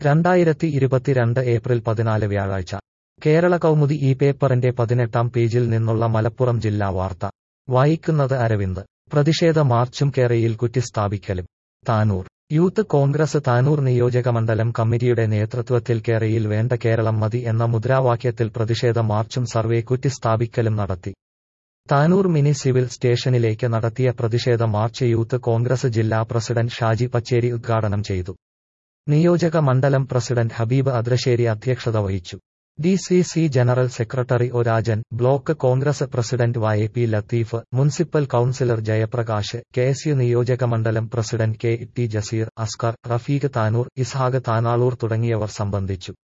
രണ്ടായിരത്തി ഇരുപത്തിരണ്ട് ഏപ്രിൽ പതിനാല് വ്യാഴാഴ്ച കേരള കൗമുദി ഈ പേപ്പറിന്റെ പതിനെട്ടാം പേജിൽ നിന്നുള്ള മലപ്പുറം ജില്ലാ വാർത്ത വായിക്കുന്നത് അരവിന്ദ് പ്രതിഷേധ മാർച്ചും കേരയിൽ കുറ്റിസ്ഥാപിക്കലും താനൂർ യൂത്ത് കോൺഗ്രസ് താനൂർ നിയോജകമണ്ഡലം കമ്മിറ്റിയുടെ നേതൃത്വത്തിൽ കേരയിൽ വേണ്ട കേരളം മതി എന്ന മുദ്രാവാക്യത്തിൽ പ്രതിഷേധ മാർച്ചും സർവേ കുറ്റിസ്ഥാപിക്കലും നടത്തി താനൂർ മിനി സിവിൽ സ്റ്റേഷനിലേക്ക് നടത്തിയ പ്രതിഷേധ മാർച്ച് യൂത്ത് കോൺഗ്രസ് ജില്ലാ പ്രസിഡന്റ് ഷാജി പച്ചേരി ഉദ്ഘാടനം ചെയ്തു നിയോജക മണ്ഡലം പ്രസിഡന്റ് ഹബീബ് അദ്രശ്ശേരി അധ്യക്ഷത വഹിച്ചു D C C general secretary O Rajan block Congress president Y P Latheef municipal councillor Jayaprakash K S U നിയോജക മണ്ഡലം president K T Jaseer Askar Rafeeq Tanur Ishaq Tanalur തുടങ്ങിയവർ സംബന്ധിച്ചു